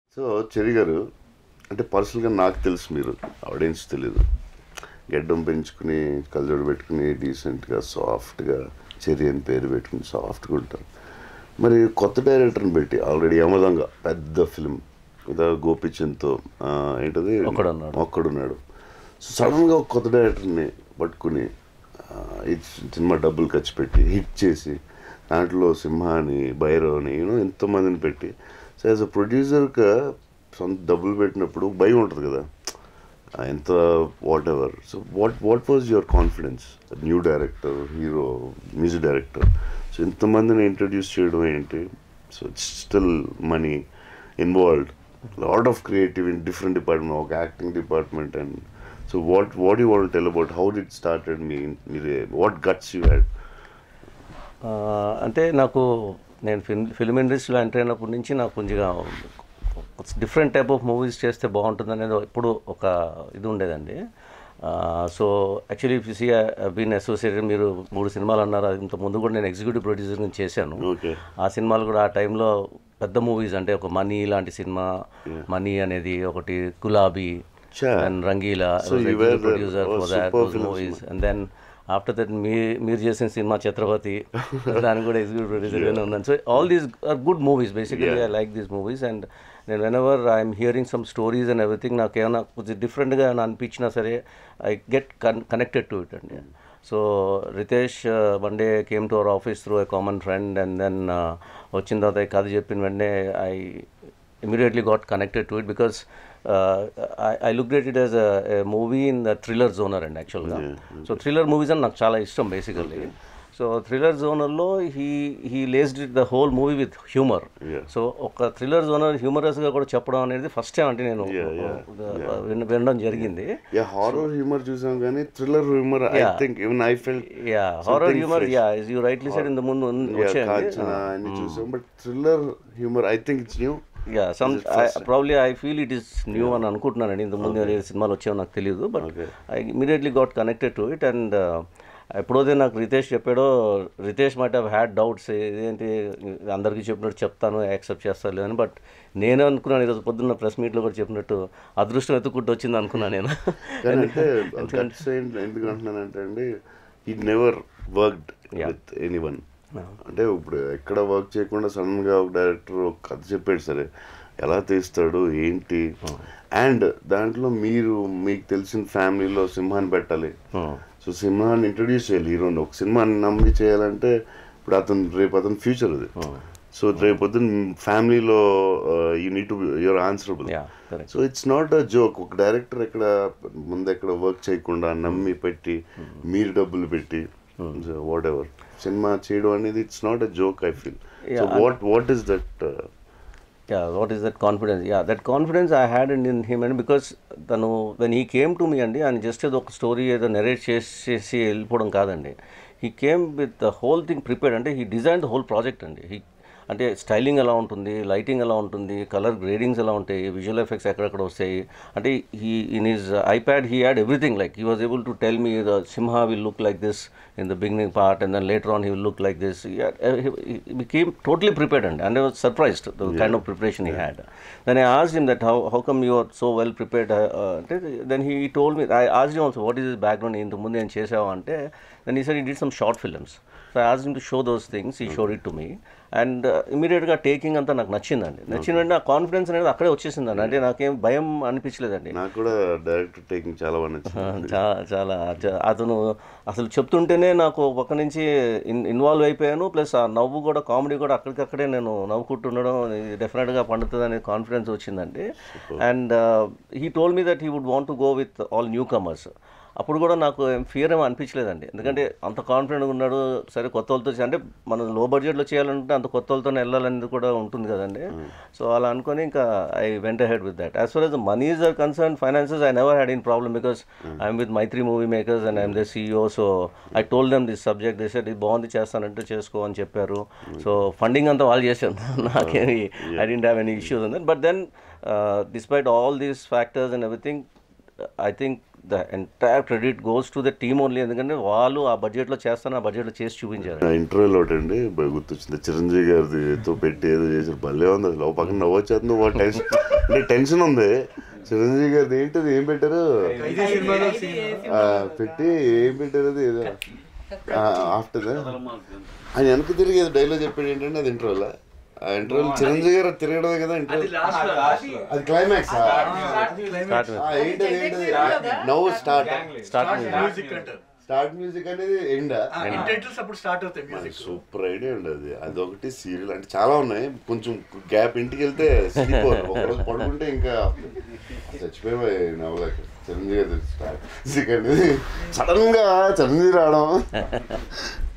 So చెరి గారు అంటే పర్సనల్గా నాకు తెలుసు మీరు ఆడియన్స్ తెలీదు గడ్డం పెంచుకుని కళ్ళజోడు పెట్టుకుని డీసెంట్గా సాఫ్ట్గా చెరి అని పేరు పెట్టుకుని సాఫ్ట్గా ఉంటారు మరి కొత్త డైరెక్టర్ని పెట్టి ఆల్రెడీ యమదంగా పెద్ద ఫిలిం ఇదా గోపిచంద్తో ఆ, ఏంటది ఒక్కడున్నాడు. ఒక్కడున్నాడు సో సడన్గా ఒక కొత్త డైరెక్టర్ని పట్టుకుని ఆ, ఈ సినిమా డబ్బులు ఖర్చు పెట్టి హిట్ చేసి దాంట్లో సింహాని భైరవ్ని యూనో ఎంతోమందిని పెట్టి సో యాజ్ అ ప్రొడ్యూసర్గా సొంత డబ్బులు పెట్టినప్పుడు భయం ఉంటుంది కదా ఆ, ఎంత whatever so what what was your confidence new director hero music director so ఇంతమందిని ఇంట్రడ్యూస్ చేయడం ఏంటి so it's still money involved lot of creative in different department ఒక acting department and so what what you want tell about how did started మీ మీరు what guts you had ఆ, అంటే నాకు నేను ఫిల్మ్ ఫిల్మ్ ఇండస్ట్రీలో ఎంటర్ అయినప్పటి నుంచి నాకు కొంచెంగా డిఫరెంట్ టైప్ ఆఫ్ మూవీస్ చేస్తే బాగుంటుంది అనేది ఎప్పుడు ఒక ఇది ఉండేదండి సో యాక్చువల్లీ ఫిసి బీన్ అసోసియేటెడ్ మీరు మూడు సినిమాలు అన్నారు అది ఇంత ముందు కూడా నేను ఎగ్జిక్యూటివ్ ప్రొడ్యూసర్ నుంచి చేశాను ఓకే ఆ సినిమాలు కూడా ఆ టైంలో పెద్ద మూవీస్ అంటే ఒక మనీ లాంటి సినిమా మనీ అనేది ఒకటి Gulabi Sure. And Rangeela So you were the- producer oh, for that super films. Movies and then after that మీ మీరు చేసిన సినిమా ఛత్రపతి దానికి కూడా ఎగ్జిక్యూటివ్ ప్రొడ్యూసర్ ఉన్నాను so all these are good movies basically I like these movies and నేను whenever I'm hearing some stories and everything నాకు ఏమైనా కొంచెం డిఫరెంట్గా ఏమైనా అనిపించినా సరే I get con connected to it అండి so Ritesh one day came to our office through a common friend and then వచ్చిన తర్వాత ఈ కథ చెప్పిన వెంటనే I immediately got connected to it because uh, I, I looked at it as a, a movie in the thriller genre and actually so thriller movies అని నాకు చాలా ఇష్టం బేసికల్లీ సో థ్రిల్లర్ జోనర్లో he he laced it the whole movie with humour Yeah. So ఒక thriller genre హ్యూమరస్గా కూడా చెప్పడం అనేది ఫస్ట్ టైం అంటే నేను Yeah, yeah, uh, విన- వినడం జరిగింది యా హారర్ హ్యూమర్ చూసాం కానీ thriller humour I Yeah. Think even I felt yeah horror humour yeah is you rightly side ఇంత ముందు వచ్చేయండి కాంచన అన్ని చూసాం but thriller humour I think it's new yeah some probably I feel it is new అని అనుకుంటున్నానండి ఇంత ముందు ఏ సినిమాలు వచ్చాయో నాకు తెలియదు but I immediately got connected to it and ఎప్పుడైతే నాకు రితేష్ చెప్పాడో Ritesh might have had doubts ఇదేంటి అందరికీ చెప్పినట్టు చెప్తాను యాక్సెప్ట్ చేస్తాను అని బట్ నేను అనుకున్నాను ఈరోజు పొద్దున్న ప్రెస్ మీట్లో కూడా చెప్పినట్టు అదృష్టం ఎత్తుకుంటూ వచ్చింది అనుకున్నాను నేను కానీ అంటే గట్స్ ఎందుకు అంటున్నానంటే అండి ఈ never worked with anyone అంటే ఇప్పుడు ఎక్కడ వర్క్ చేయకుండా సడన్ గా ఒక డైరెక్టర్ ఒక కథ చెప్పాడు సరే ఎలా తీస్తాడు ఏంటి అండ్ దాంట్లో మీరు మీకు తెలిసిన ఫ్యామిలీలో సింహాన్ని పెట్టాలి సో సినిమాని ఇంట్రడ్యూస్ చేయాలి హీరోని ఒక సినిమాని నమ్మి చేయాలంటే ఇప్పుడు అతను రేపు అతని ఫ్యూచర్ అది సో రేపు పొద్దున్న ఫ్యామిలీలో you need to your answerable yeah correct so it's not a joke ఒక డైరెక్టర్ ఎక్కడ ముందు ఎక్కడ వర్క్ చేయకుండా నమ్మి పెట్టి మీరు డబ్బులు పెట్టి వాట్ ఎవర్ సినిమా చేయడం అనేది it's not a joke I feel so what what is that yeah what is that confidence yeah that confidence i had in, in him and because తను when he came to me అండి ఆయన just ఏదో ఒక story ఏదో నెరేట్ చేసేసి వెళ్ళిపోవడం కాదండి he came with the whole thing prepared అంటే he design the whole project అండి హీ అంటే స్టైలింగ్ ఎలా ఉంటుంది లైటింగ్ ఎలా ఉంటుంది కలర్ గ్రేడింగ్స్ ఎలా ఉంటాయి విజువల్ ఎఫెక్ట్స్ ఎక్కడెక్కడ వస్తాయి అంటే he in his iPad he had everything like he was able to tell me the Simha will look like this in the beginning part and then later on he will look like this became totally prepared అండి and I was surprised the kind of preparation he had then I asked him that how how come you are so well prepared అంటే then he told me I asked him also what is is background ఇంత ముందు ఏం చేసావు అంటే then ఈ sir he did some short films so I asked him to show those things he showed it to me and ఇమీడియట్గా taking అంతా నాకు నచ్చిందండి నచ్చిన వెంటనే ఆ కాన్ఫిడెన్స్ అనేది అక్కడే వచ్చేసిందండి అంటే నాకేం భయం అనిపించలేదండి నాకు కూడా డైరెక్టర్ టేకింగ్ చాలా బాగా నచ్చింది చాలా చాలా చ- అతను అసలు చెప్తుంటేనే నాకు ఒక పక్క నుంచి ఇన్ ఇన్వాల్వ్ అయిపోయాను ప్లస్ ఆ నవ్వు కూడా కామెడీ కూడా అక్కడికక్కడే నేను నవ్వుకుంటుండడం డెఫినెట్గా పండుతుంది అనే కాన్ఫిడెన్స్ వచ్చిందండి and he told me that he would want to go with all newcomers అప్పుడు కూడా నాకు ఫియర్ ఏమో అనిపించలేదండి ఎందుకంటే అంత కాన్ఫిడెంట్గా ఉన్నాడు సరే కొత్త వాళ్ళతో చే- అంటే మనం లో బడ్జెట్లో చేయాలంటే అంత కొత్త వాళ్ళతోనే వెళ్ళాలనేది కూడా ఉంటుంది కదండి సో అలా అనుకొని ఇంకా I went ahead with that as far as monies are concern finances I never had in problem because I'm with Mythri movie makers and I'm the CEO so I told them this subject this ఇది బాగుంది చేస్తానంటే చేసుకో అని చెప్పారు so funding అంతా వాళ్ళు చేశారు నాకేమి I didn't have any issues and but then despite all these factors and everything I think the entire credit goes to the team only ఎందుకంటే వాళ్ళు ఆ బడ్జెట్లో చేస్తాను ఆ బడ్జెట్లో చేసి చూపించారు నా ఇంటర్వ్యూలో ఒకటి అండి బాగా గుర్తొచ్చింది చిరంజీవి గారితో పెట్టి ఏదో చేశారు భలే ఉంది అసలు ఒక పక్కన నవ్వొచ్చేస్తుంది ఒక టెన్షన్ అంటే టెన్షన్ ఉంది చిరంజీవి గారిది ఏంటది ఏం పెట్టారు ఇదే సినిమాలో ఆ, పెట్టి ఏం పెట్టారు అది ఏదో ఆఫ్టర్ ఆయన వెనక్కి తిరిగి ఏదో డైలాగ్ చెప్పాడు ఏంటంటే అది ఇంటర్వల్ ఆ ఇంటర్వల్ చిరంజీవి గారు తిరగడమే కదా ఇంటర్వల్ అది క్లైమాక్స్ స్టార్ట్ ఏంటది ఏంటది నవ్వు స్టార్ట్ స్టార్ట్ మ్యూజిక్ అంటారు స్టార్ట్ మ్యూజిక్ అనేది ఎండా టైటిల్స్ అప్పుడు స్టార్ట్ అవుతాయి మ్యూజిక్ సూపర్ ఐడియా అండి అది అదొకటి సీరియల్ అంటే చాలా ఉన్నాయి కొంచెం గ్యాప్ ఇంటికి వెళ్తే sleep over. ఒకరోజు పడుకుంటే ఇంకా చచ్చిపోయి నవ్వలేక చిరంజీవి గారి స్టార్ట్ మ్యూజిక్ అనేది సడన్ గా చిరంజీవి రావడం